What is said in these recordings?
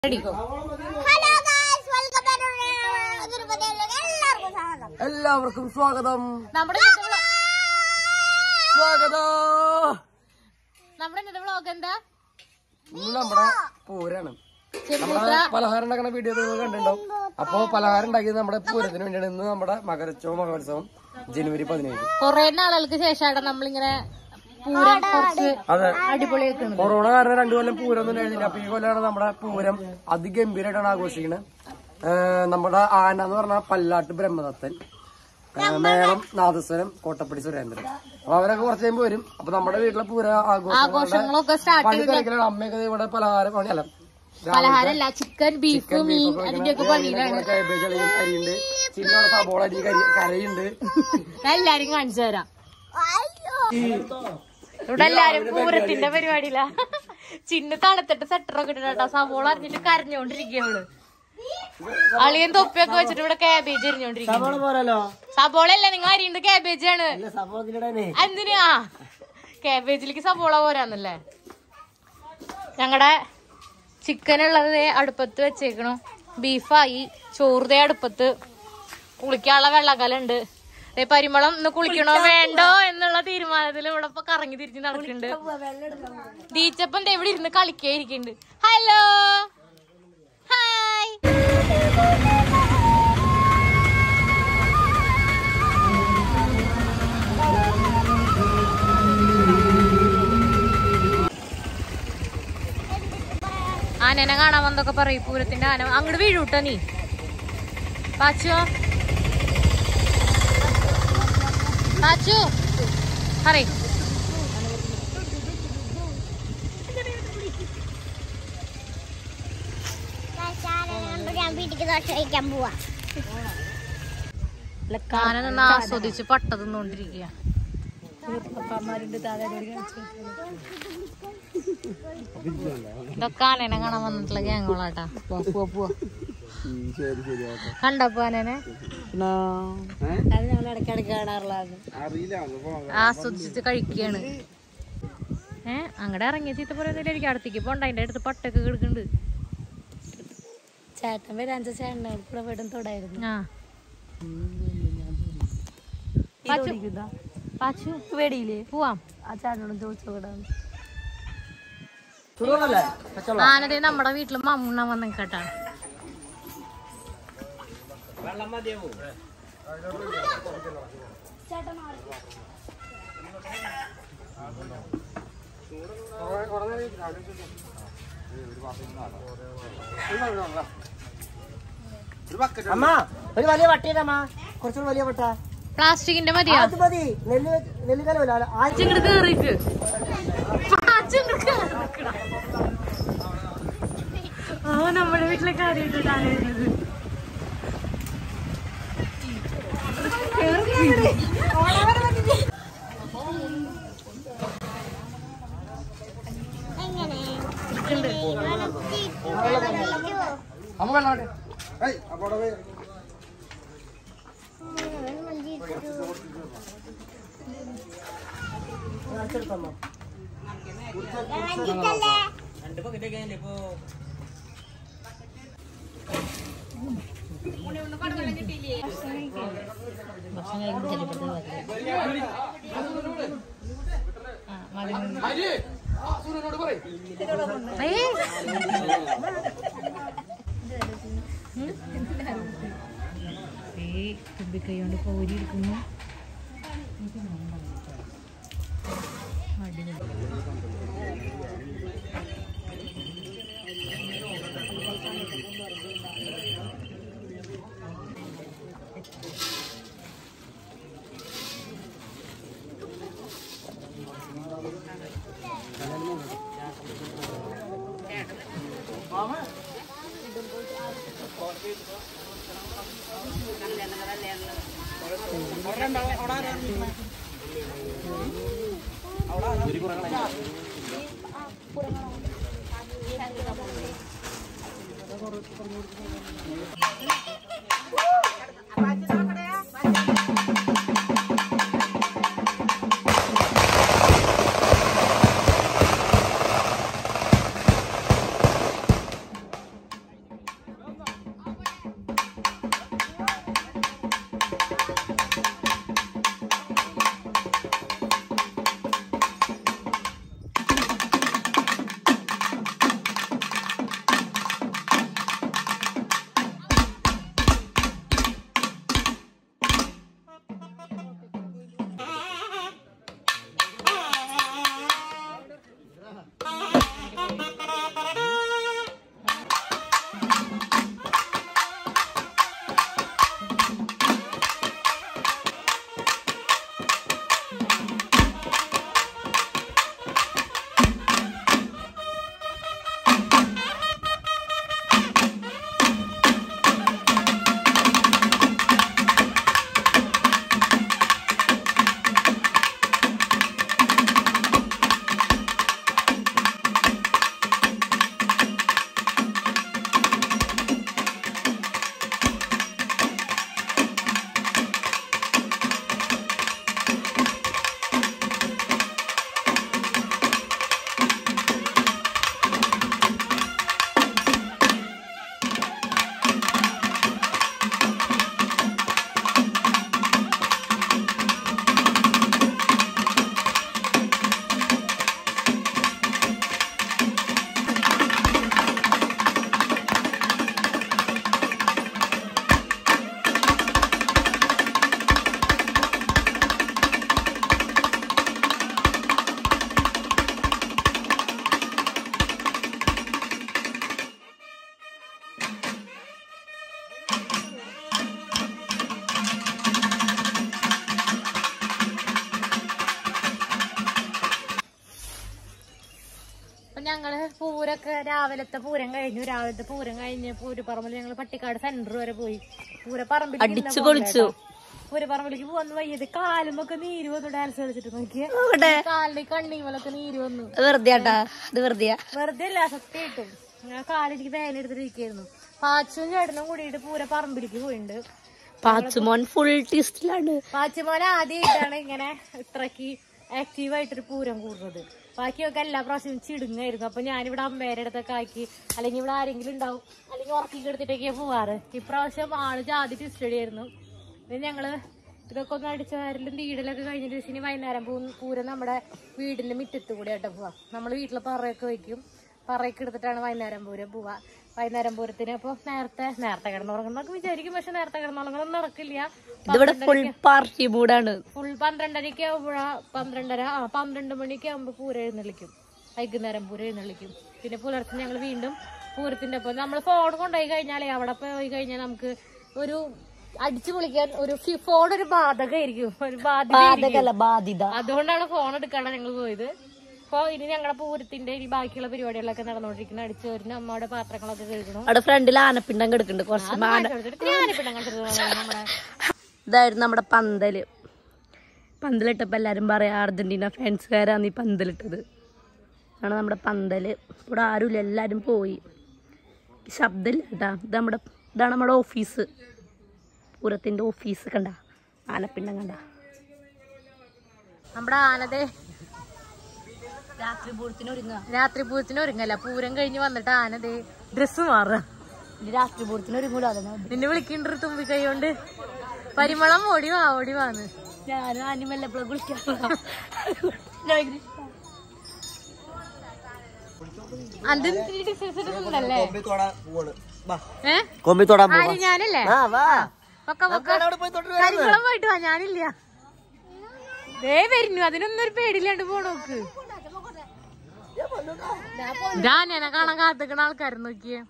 അടിക്കും hello guys welcome എല്ലാവർക്കും സ്വാഗതം എല്ലാവർക്കും സ്വാഗതം നമ്മുടെ ഇന്നത്തെ വ്ളോ- സ്വാഗതം നമ്മുടെ ഇന്നത്തെ വ്ളോഗ് എന്താ ഇന്ന് നമ്മുടെ പൂരാണ് ചെറുപ്പൂത്ര നമ്മുടെ പലഹാരം ഉണ്ടാക്കുന്ന വീഡിയോ നിങ്ങൾ കണ്ടിട്ടുണ്ടാവും അപ്പൊ പലഹാരം ഉണ്ടാക്കിയത് നമ്മുടെ പൂരത്തിന് വേണ്ടിയാണ് ഇന്ന് നമ്മുടെ മകരച്ചോ മകോത്സവം ജനുവരി പതിനേഴ് കൊറേ നാളുകൾക്ക് ശേഷമാണ് നമ്മളിങ്ങനെ പൂരം കുറച്ച് അതെ അടിപൊളിയാക്കുന്നത് കൊറോണ കാരണം രണ്ടു കൊല്ലം പൂരം ഒന്നും കഴിഞ്ഞില്ല അപ്പൊ ഈ കൊല്ലാണ് നമ്മുടെ പൂരം അതിഗംഭീരമായിട്ടാണ് ആഘോഷിക്കുന്നത് ഏഹ് നമ്മുടെ ആന എന്ന് പറഞ്ഞാൽ പല്ലാട്ട് ബ്രഹ്മദത്തൻ ഏഹ് മേളം നാദസ്വരം കോട്ടപ്പടി സുരേന്ദ്രൻ അപ്പൊ അവരൊക്കെ കുറച്ച് കഴിയുമ്പോൾ വരും അപ്പൊ നമ്മുടെ വീട്ടിലെ പൂര ആഘോഷം ആഘോഷങ്ങളൊക്കെ സ്റ്റാർട്ട് പണി തിരക്കിലാണ് അമ്മയൊക്കെ ദേ ഇവിടെ പലഹാരം പണി അല്ല പലഹാരമല്ല ചിക്കൻ ബീഫ് മീൻ അതിന്റെ ഒക്കെ പണിയിലാണ് കാബേജ് അളിയും അരിയുണ്ട് ചിന്നോടെ സബോള അരി കരി കരയുണ്ട് ഞാൻ എല്ലാരും കാണിച്ചു തരാം അയ്യോ ഇവിടെ എല്ലാരും പൂരത്തിന്റെ പരിപാടിയില്ല ചിന്ന തണുത്തിട്ട് സെറ്ററൊക്കെ ഇട്ടിട്ടാ സവോള അറിഞ്ഞിട്ട് കരഞ്ഞോണ്ടിരിക്കുകയുള്ളു അളിയൻ തൊപ്പിയൊക്കെ വെച്ചിട്ട് ഇവിടെ കാബേജ് എറിഞ്ഞോണ്ടിരിക്കുന്നു പോരല്ലോ സബോള അല്ല നിങ്ങൾ അരിയുന്നത് കാബേജ് ആണ് സബോള എന്തിനാ കാബേജിലേക്ക് സബോള പോരാന്നല്ലേ ഞങ്ങളുടെ ചിക്കൻ ഉള്ളത് ദേ അടുപ്പത്ത് വെച്ചേക്കണു ബീഫായി ചോറ് ദേ അടുപ്പത്ത് കുളിക്കാനുള്ള വെള്ളക്കലുണ്ട് ദേ പരിമളം ഇന്ന് കുളിക്കണോ വേണ്ടോ എന്നുള്ള തീരുമാനത്തിൽ ഇവിടെ ഇപ്പൊ കറങ്ങി തിരിഞ്ഞ് നടക്കുന്നുണ്ട് ദീച്ചപ്പൻ ദേ ഇവിടെ ഇരുന്ന് കളിക്കേ ഇരിക്കുന്നുണ്ട് ഹലോ ഹായ് ആനനെ കാണാൻ വന്നൊക്കെ പറയും പൂരത്തിന്റെ ആന അങ്ങോട്ട് വീഴൂട്ടോ നീ പാച്ചോ പാച്ചു പറയ് ഞാൻ വീട്ടിക്ക് ദോശ കഴിക്കാൻ പോവാ ആന നിന്ന് ആസ്വദിച്ച് പട്ട തിന്നോണ്ടിരിക്കുക ഇതൊക്കെ ആനനെ കാണാൻ വന്നിട്ടുള്ള ഗ്യാങ്ങുകളാട്ടാ കണ്ടപ്പോ ആനനെ ആസ്വദിച്ചിട്ട് കഴിക്കുകയാണ് ഏ അങ്ങടെ ഇറങ്ങിയ ചീത്ത പറയുന്നില്ല എനിക്ക് അടുത്തേക്ക് പോണ്ട അതിന്റെ അടുത്ത് പട്ടൊക്കെ കിടക്കുന്നുണ്ട് ചേട്ടൻ വരാൻ ചേട്ടനെ കൂടെ വീടും തൊടായിരുന്നു ആ പാച്ചു പാച്ചു വെടിയില്ലേ പോവാം ആ ചേട്ടനോട് ചോദിച്ചോടാണ് ആനതേ നമ്മുടെ വീട്ടില് മമ്മൂണ്ണ വന്നേക്കട്ടാ അമ്മ ഒരു വലിയ വട്ടിയമ്മ കുറച്ചുകൂടി വലിയ വട്ട പ്ലാസ്റ്റിക്കിന്റെ മതിയാ അത് മതി നെല്ല് നെല്ലുകലമല്ല ഇങ്ങോട്ട് കേറിക്ക് പാച്ചു ഇങ്ങട് കേറി നിക്കടാ. ആ നമ്മുടെ വീട്ടിലെ കാര്യമായിട്ടാണ് വരുന്നത് എങ്ങനെ അമ്മ വെള്ളം ഏയ് അപ്പൊ അവിടെ പോയി. അരി, ആ സൂര്യനോട് പറയ്. തുമ്പിക്കൈ കൊണ്ട് കോരിയിരിക്കുന്നു അപ്പൊ ഞങ്ങള് പൂരൊക്കെ രാവിലത്തെ പൂരം കഴിഞ്ഞു രാവിലത്തെ പൂരം കഴിഞ്ഞ് പൂരപ്പറമ്പിൽ ഞങ്ങള് പട്ടിക്കാട് സെന്റർ വരെ പോയി പൂരപ്പറമ്പിൽ അടിച്ചു പൊളിച്ചു. പൂരപ്പറമ്പിലേക്ക് പോവാന്ന് വയ്യത് കാലുമൊക്കെ നീര് വന്നു ഡാൻസ് കളിച്ചിട്ട് നോക്കിയ അവിടെ കാലിന്റെ കണ്ണീമലൊക്കെ നീര് വന്നു അത് വെറുതെ ആട്ടാ അത് വെറുതെയാ വെറുതെ അല്ല സത്യമായിട്ടും ഞാൻ കാലെനിക്ക് വേദന എടുത്തിരിക്കുന്നു പാച്ചും ചേട്ടനും കൂടിയിട്ട് പൂരപ്പറമ്പിലേക്ക് പോയിട്ടുണ്ട് പാച്ചുമോൻ ഫുൾ ടേസ്റ്റിലാണ് പാച്ചുമോൻ ആദ്യമായിട്ടാണ് ഇങ്ങനെ ഇത്രക്ക് ആക്റ്റീവായിട്ടൊരു പൂരം കൂടുന്നത് ബാക്കിയൊക്കെ എല്ലാ പ്രാവശ്യവും ചിടുങ്ങായിരുന്നു അപ്പൊ ഞാനിവിടെ അമ്മേരുടെ അടുത്തൊക്കെ ആക്കി അല്ലെങ്കിൽ ഇവിടെ ആരെങ്കിലും ഉണ്ടാവും അല്ലെങ്കിൽ ഉറക്കി എടുത്തിട്ടൊക്കെയാ പോവാറ് ഇപ്രാവശ്യം ആള് ജാതി ടിസ്റ്റഡി ആയിരുന്നു ഇത് ഞങ്ങള് ഇതൊക്കെ ഒന്ന് അടിച്ച വാരലും തീടലൊക്കെ കഴിഞ്ഞ ദിവസം ഇനി വൈകുന്നേരം പൂ പൂരം നമ്മുടെ വീടിന്റെ മുറ്റത്ത് കൂടെ ആയിട്ട് പോവാ നമ്മള് വീട്ടില് പറയൊക്കെ വെക്കും പറയൊക്കെ എടുത്തിട്ടാണ് വൈകുന്നേരം പൂരം പോവാ വൈകുന്നേരം പൂരത്തിന് അപ്പൊ നേരത്തെ നേരത്തെ കിടന്നുറങ്ങുന്നൊക്കെ വിചാരിക്കും പക്ഷെ നേരത്തെ കിടന്നുറങ്ങുന്നൊന്നും നടക്കില്ല ഇതിവിടെ ഫുൾ പാർട്ടി മൂഡാണ് ഫുൾ പന്ത്രണ്ടരയ്ക്ക് ആവുമ്പോഴാ പന്ത്രണ്ടര ആ പന്ത്രണ്ട് മണിക്ക് ആകുമ്പോ പൂരം എഴുന്നള്ളിക്കും വൈകുന്നേരം പൂരം എഴുന്നള്ളിക്കും പിന്നെ പുലർച്ചെ ഞങ്ങൾ വീണ്ടും പൂരത്തിന്റെ ഒപ്പം നമ്മൾ ഫോൺ കൊണ്ടുപോയി കഴിഞ്ഞാലേ അവിടെ പോയി കഴിഞ്ഞാൽ നമുക്ക് ഒരു അടിച്ചു പൊളിക്കാൻ ഒരു ഫോൺ ഒരു ബാധകമായിരിക്കും ഒരു ബാധ്യത ബാധകല്ല ബാധിത അതുകൊണ്ടാണ് ഫോൺ എടുക്കാണ് ഞങ്ങൾ പോയത് അപ്പൊ ഇനി ഞങ്ങളുടെ പൂരത്തിന്റെ ഇനി ബാക്കിയുള്ള പരിപാടികളൊക്കെ നടന്നുകൊണ്ടിരിക്കുന്നു അടിച്ചു വരുന്ന അമ്മയുടെ പാത്രങ്ങളൊക്കെ കഴുകണം അവിടെ ഫ്രണ്ടിൽ ആനപ്പിണ്ടം കിടക്കുന്നുണ്ട് കുറച്ച് മാന നമ്മുടെ ഇതായിരുന്നു നമ്മുടെ പന്തല് പന്തലിട്ടപ്പോൾ എല്ലാവരും പറയാം അർജന്റീന ഫാൻസുകാരാണ് ഈ പന്തലിട്ടത് ആണ് നമ്മുടെ പന്തല് ഇവിടെ ആരുമില്ല എല്ലാവരും പോയി ശബ്ദമില്ല കേട്ടാ ഇത് നമ്മുടെ ഇതാണ് നമ്മുടെ ഓഫീസ് പൂരത്തിൻ്റെ ഓഫീസ് കണ്ട ആനപ്പിണ്ടം കണ്ട നമ്മുടെ ആനതേ രാത്രി പൂരത്തിന് ഒരുങ്ങുക രാത്രി പൂരത്തിന് ഒരുങ്ങല്ല പൂരം കഴിഞ്ഞ് വന്നിട്ട് ആനതേ ഡ്രസ്സ് മാറുക രാത്രി പൂരത്തിന് ഒരുങ്ങൂല അതന്നെ നിന്നെ വിളിക്കണ്ട തുമ്പി കൈകൊണ്ട് പരിമളം ഓടി വാ ഓടി വാന്ന് ഞാനും ആനിമല്ല എപ്പോഴും കുളിക്കാറില്ല അത് ഡിസ്റ്റൻസ് ഇടുന്നുണ്ടല്ലേ ഏ കൊമ്പി തൊടാൻ ആര് ഞാനല്ലേ പൊക്ക പൊക്ക കരിക്കുളം പോയിട്ട് വാ ഞാനില്ല ദേ വരുന്നു അതിനൊന്നും ഒരു പേടില്ലാണ്ട് പോണോക്ക് ഞാനെ കാണാൻ കാത്തിക്കണ ആൾക്കാരെ നോക്കിയേ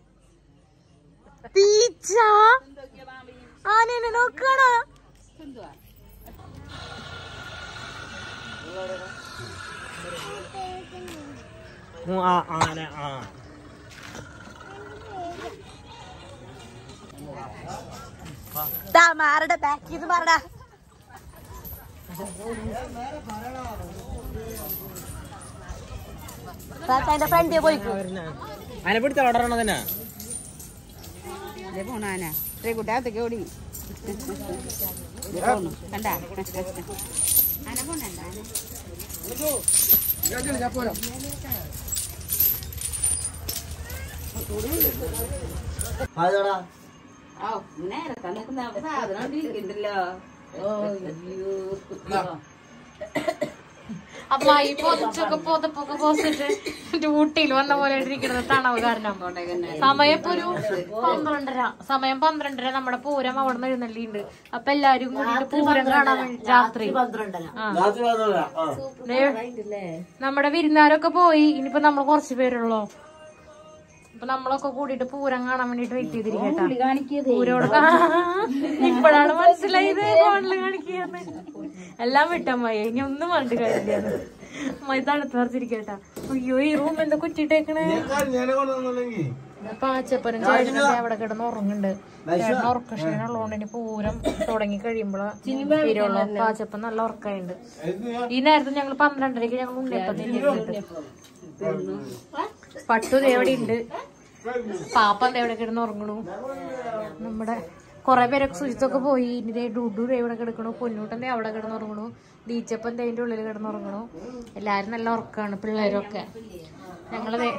തീച്ച ആനേനെ നോക്കണ മാരുടെ ബാക്കിൽ നിന്ന് പറടാ അതിന്റെ ഫ്രണ്ടിൽ പോയിക്കോ അതിനെ പിടിച്ച വളരണ തന്നെ പോണാന ശ്രീകുട്ടാത്തേക്ക് ഓടി കണ്ട ആന പോണണ്ട ഓ നേരത്തെ നോക്കുന്ന സാധനം അവിടെ ഇരിക്കണ്ടല്ലോ ഓ അയ്യോ അപ്പൊ ഈ പൊതിച്ചൊക്കെ പൊതപ്പൊക്കെ പോസിട്ട് ഊട്ടിയിൽ വന്ന പോലെ ഇരിക്കുന്നത് തണവ് കാരണം സമയം ഇപ്പൊ ഒരു പന്ത്രണ്ടര സമയം പന്ത്രണ്ടര നമ്മുടെ പൂരം അവിടെ നിന്ന് എഴുന്നള്ളിയുണ്ട് അപ്പൊ എല്ലാരും കൂടിയിട്ട് പൂരം കാണാൻ വേണ്ടി രാത്രി ആ. ദേ, നമ്മുടെ വിരുന്നാരൊക്കെ പോയി ഇനിയിപ്പോ നമ്മൾ കുറച്ച് പേരുള്ളൂ അപ്പൊ നമ്മളൊക്കെ കൂടിയിട്ട് പൂരം കാണാൻ വേണ്ടിട്ട് വെയിറ്റ് ചെയ്തിരിക്കട്ടെ പൂരോട് ഇപ്പോഴാണ് മനസ്സിലായത് ഫോണില് കാണിക്കാന്ന് എല്ലാം വിട്ടമ്മായി ഇനി ഒന്നും വേണ്ട കാര്യമില്ല അമ്മായി തണുത്ത് നിറച്ചിരിക്കട്ടാ അയ്യോ ഈ റൂം എന്താ കുറ്റിട്ടേക്കണേ പാച്ചപ്പനും ചേട്ടനൊക്കെ അവിടെ കിടന്ന് ഉറങ്ങുന്നുണ്ട് ചേട്ടൻ ഉറക്കക്ഷീണുള്ളതുകൊണ്ട് ഇനി പൂരം തുടങ്ങി കഴിയുമ്പോഴാ വരുള്ളൂ പാച്ചപ്പൻ നല്ല ഉറക്കമുണ്ട് ഈ നേരത്തെ ഞങ്ങൾ പന്ത്രണ്ടരക്ക് ഞങ്ങൾ ഉണ്ണിയപ്പം തിന്നിട്ടുണ്ട് പട്ടു ദേ അവിടെ ഉണ്ട് പാപ്പ ദേ അവിടെ കിടന്ന് ഉറങ്ങണു നമ്മുടെ കൊറേ പേരൊക്കെ സുജിത്തൊക്കെ പോയി ഇനി ദേ ഡുഡു ദേ ഇവിടെ കിടക്കണു പൊന്നൂട്ടൻ ദേ അവിടെ കിടന്ന് ഉറങ്ങണു ദീച്ചപ്പൻ ദേ അതിന്റെ ഉള്ളിൽ കിടന്ന് ഉറങ്ങണു എല്ലാരും നല്ല ഉറക്കാണ് പിള്ളേരൊക്കെ ഞങ്ങള് ദേ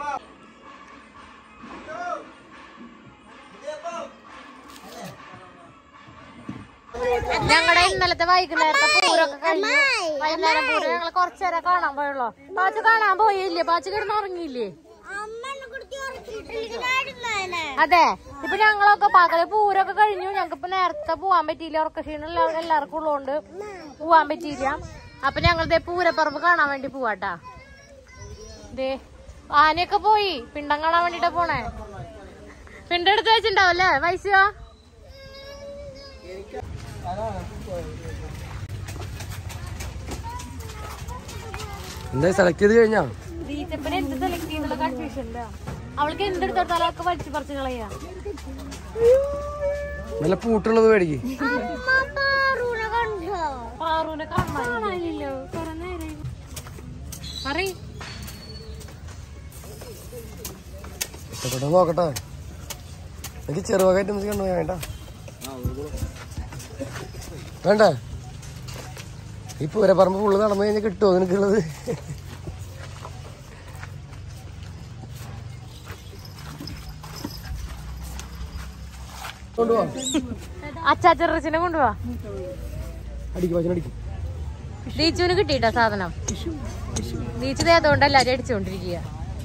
ഞങ്ങളുടെ ഇന്നലത്തെ വൈകുന്നേരത്തെ പൂരൊക്കെ കഴിഞ്ഞു വൈകുന്നേരം പൂരം ഞങ്ങൾ കുറച്ചേരം കാണാൻ പോയുള്ളൂ പാച്ചു കാണാൻ പോയില്ലേ പാച്ചു കിടന്ന് ഉറങ്ങിയില്ലേ അമ്മനെ കുറിച്ച് ഉറക്കിയിട്ടില്ലായിരുന്നേ അതെ ഇപ്പൊ ഞങ്ങളൊക്കെ പകല് പൂരൊക്കെ കഴിഞ്ഞു ഞങ്ങൾക്ക് ഇപ്പൊ നേരത്തെ പോവാൻ പറ്റിയില്ല ഉറക്കക്ഷീണം എല്ലാ- എല്ലാവർക്കും ഉള്ളതുകൊണ്ട് പോവാൻ പറ്റിയില്ല അപ്പൊ ഞങ്ങൾ ദേ പൂരപ്പറമ്പ് കാണാൻ വേണ്ടി പോവാട്ടാ ദേ ആനയൊക്കെ പോയി പിണ്ടം കാണാൻ വേണ്ടിട്ടാ പോണേ പിണ്ട എടുത്ത് വെച്ചിണ്ടാവല്ലേ വൈശോ എന്താ സെലക്ട് ചെയ്ത് കഴിഞ്ഞാ റീച്ചപ്പനെ എന്ത് സെലക്ട് ചെയ്യുന്നുള്ള കൺഫ്യൂഷനില്ല അവൾക്ക് എന്തെടുത്തോട്ടാലും അതൊക്കെ വലിച്ചു പറിച്ച് കളയാ നല്ല പൂട്ടുള്ളത് മേടിക്ക് പാറൂനെ കണ്ടോ പാറുവിനെ കാണാനില്ലല്ലോ കുറെ നേരം പറയ് ഇഷ്ടപ്പെട്ടോ നോക്കട്ടെ എനിക്ക് ചെറുവക ഐറ്റംസ് കണ്ടു വേണ്ട വേണ്ട ഈ പൂരപ്പറമ്പ് ഫുള്ള് നടന്നു കഴിഞ്ഞാൽ കിട്ടുമോ നിനക്കുള്ളത് കൊണ്ടുപോവാ അച്ചാച്ചറച്ചിനെ കൊണ്ടുപോവാ അടിക്കും വചനം അടിക്കും ദീച്ചുവിന് കിട്ടിയിട്ടാ സാധനം ദീച്ചു ദേഹത്തോണ്ട് എല്ലാരും അടിച്ചുകൊണ്ടിരിക്കുക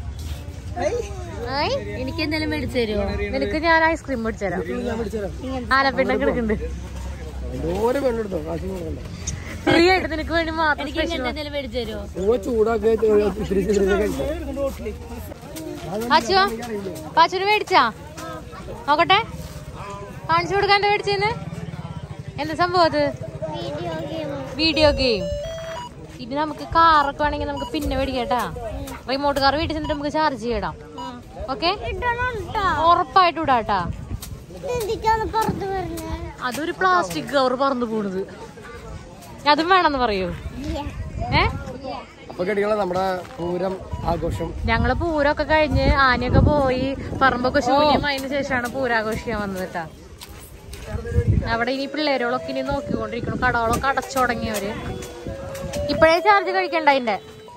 എനിക്ക് എന്തെങ്കിലും മേടിച്ചു തരുമോ നിനക്ക് ഞാൻ ഐസ്ക്രീം മേടിച്ചുതരാം ഞാൻ പിടിച്ചുതരാം ആലപ്പിണ്ണം കിടക്കുന്നുണ്ട് എന്തോരം വെള്ളമെടുത്തോ കാശ് കൊടുക്കണ്ട ഫ്രീ ആയിട്ട് നിനക്ക് വേണ്ടി മാത്രം എനിക്ക് ഇങ്ങനത്തെ എന്തെങ്കിലും മേടിച്ചു തരുമോ പൂവ ചൂടാക്കി ഇത്തിരി ഇത്തിരി കഴിച്ചു പാച്ചുവാ പാച്ചുവിന് മേടിച്ചാ നോക്കട്ടെ കാണിച്ചു കൊടുക്കാൻ എന്താ മേടിച്ചെന്ന് എന്താ സംഭവം അത് വീഡിയോ ഗെയിം വീഡിയോ ഗെയിം ഇനി നമുക്ക് കാറൊക്കെ വേണമെങ്കിൽ നമുക്ക് പിന്നെ മേടിക്കട്ടാ റിമോട്ട് കാർ വീട്ടിൽ ചെന്നിട്ട് നമുക്ക് ചാർജ് ചെയ്യണം ഓക്കെ ഇടണോട്ടാ ഉറപ്പായിട്ട് ഇടാട്ടാ എന്തിക്കാണ് പുറത്ത് വരുന്നത് അതൊരു പ്ലാസ്റ്റിക് കവർ പറന്നു പോണത് അതും വേണമെന്ന് പറയൂ ഏ അപ്പൊ കേട്ടികളെ നമ്മുടെ പൂരം ആഘോഷം ഞങ്ങള് പൂരമൊക്കെ കഴിഞ്ഞ് ആനയൊക്കെ പോയി പറമ്പൊക്കെ ശൂന്യമായതിനു ശേഷമാണ് പൂരാഘോഷിക്കാൻ വന്നത് കേട്ടാ അവിടെ ഇനി പിള്ളേരോളൊക്കെ ഇനി നോക്കിക്കൊണ്ടിരിക്കണം കടകളൊക്കെ അടച്ചു തുടങ്ങിയവര് ഇപ്പോഴേ ചാർജ് കഴിക്കണ്ട അതിന്റെ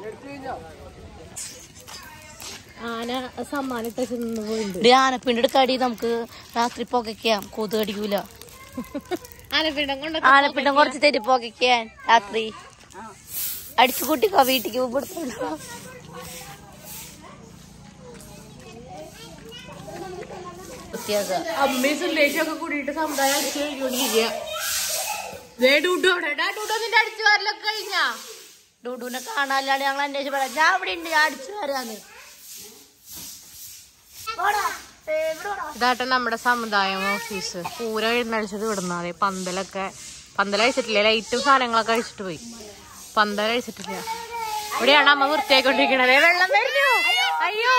ആന സമ്മാനിട്ട് നിന്ന് പോയിട്ടുണ്ട് ആനപ്പിണ്ട് എടുക്കാടി നമുക്ക് രാത്രി പുകയ്ക്കാം കൊതു കടിക്കൂല ആനപ്പിണ്ടം കൊണ്ട് ആനപ്പിണ്ടം കുറച്ച് തരി പുകയ്ക്കാൻ രാത്രി അടിച്ചു കൂട്ടിക്കോ വീട്ടിക്ക് ഇവിടുത്തെ അമ്മയും സുല്ലേഷും ഒക്കെ കൂടിയിട്ട് സമുദായം അടിച്ചു കഴിഞ്ഞോണ്ടിരിക്കുക നിന്റെ അടിച്ചു വരലൊക്കെ കഴിഞ്ഞാ ഡൂഡുവിനെ കാണാനില്ലാണ്ട് ഞങ്ങൾ അന്വേഷിച്ച് പറയാം ഞാൻ ഇവിടെ ഉണ്ട് ഞാൻ അടിച്ചു വരാന്ന് ഇതാട്ടെ നമ്മുടെ സമുദായം ഓഫീസ് പൂരം എഴുന്നഴിച്ചത് വിടുന്ന അതെ പന്തലൊക്കെ പന്തൽ അഴിച്ചിട്ടില്ല ലൈറ്റും സാധനങ്ങളൊക്കെ അഴിച്ചിട്ട് പോയി പന്തൽ അഴിച്ചിട്ടില്ല ഇവിടെയാണ് അമ്മ വൃത്തിയായിക്കൊണ്ടിരിക്കണത് ദേ വെള്ളം വരുന്നു അയ്യോ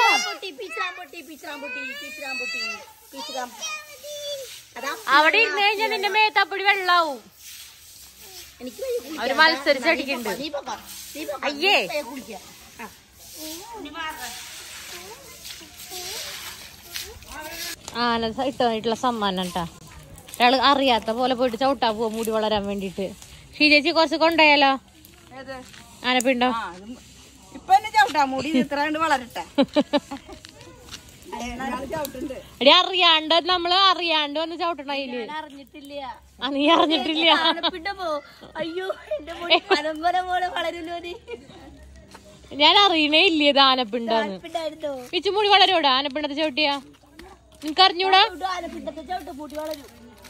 അവിടെ ഇരുന്ന് കഴിഞ്ഞാൽ നിന്റെ മേത്താപ്പൊടി വെള്ളാവും അവര് മത്സരിച്ചടിക്കുന്നുണ്ട് അയ്യേ ആന ഇട്ടതായിട്ടുള്ള സമ്മാനം കേട്ടാ ഒരാള് അറിയാത്ത പോലെ പോയിട്ട് ചവിട്ടാ പോവാ മുടി വളരാൻ വേണ്ടിട്ട് ഷീജേച്ചി കുറച്ച് കൊണ്ടുപോയാലോ ആനപ്പിണ്ടോ ഇപ്പൊ എന്നെ ചവിട്ടാ മുടി ഇത്ര കണ്ട് വളരട്ടെ എടി അറിയാണ്ട് നമ്മള് അറിയാണ്ട് വന്ന് ചവിട്ടണ അതില് അറിഞ്ഞിട്ടില്ല ആ നീ അറിഞ്ഞിട്ടില്ല ആനപ്പിണ്ട പോ അയ്യോ എന്റെ മുടി പനമ്പര പോലെ വളരുല്ലോ നീ ഞാൻ അറിയണേ ഇല്ലേ ഇത് ആനപ്പിണ്ടാന്ന് പിണ്ടായിരുന്നോ പിച്ചു മുടി വളരോടാ ആനപ്പിണ്ടത്തെ ചവിട്ടിയാ നിനക്ക് അറിഞ്ഞൂടാ ആനപ്പിണ്ടത്തെ ചവിട്ട് മുടി വളരും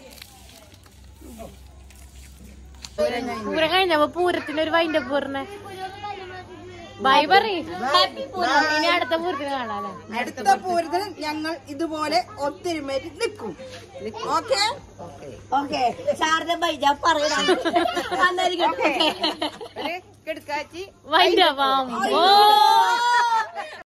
പൂരം കഴിഞ്ഞപ്പോ പൂരത്തിന് ഒരു വൈൻഡ് അപ്പ് പറഞ്ഞേ ബൈ പറയ് ഇനി അടുത്ത പൂരത്തിന് കാണാല്ലേ അടുത്ത പൂരത്തിന് ഞങ്ങൾ ഇതുപോലെ ഒത്തൊരുമേറ്റ് നിൽക്കും ഓക്കെ ഓക്കെ ശാരദ ബൈ ഞാൻ പറയണം കെടുക്കാച്ചി വൈൻഡ് അപ്പ്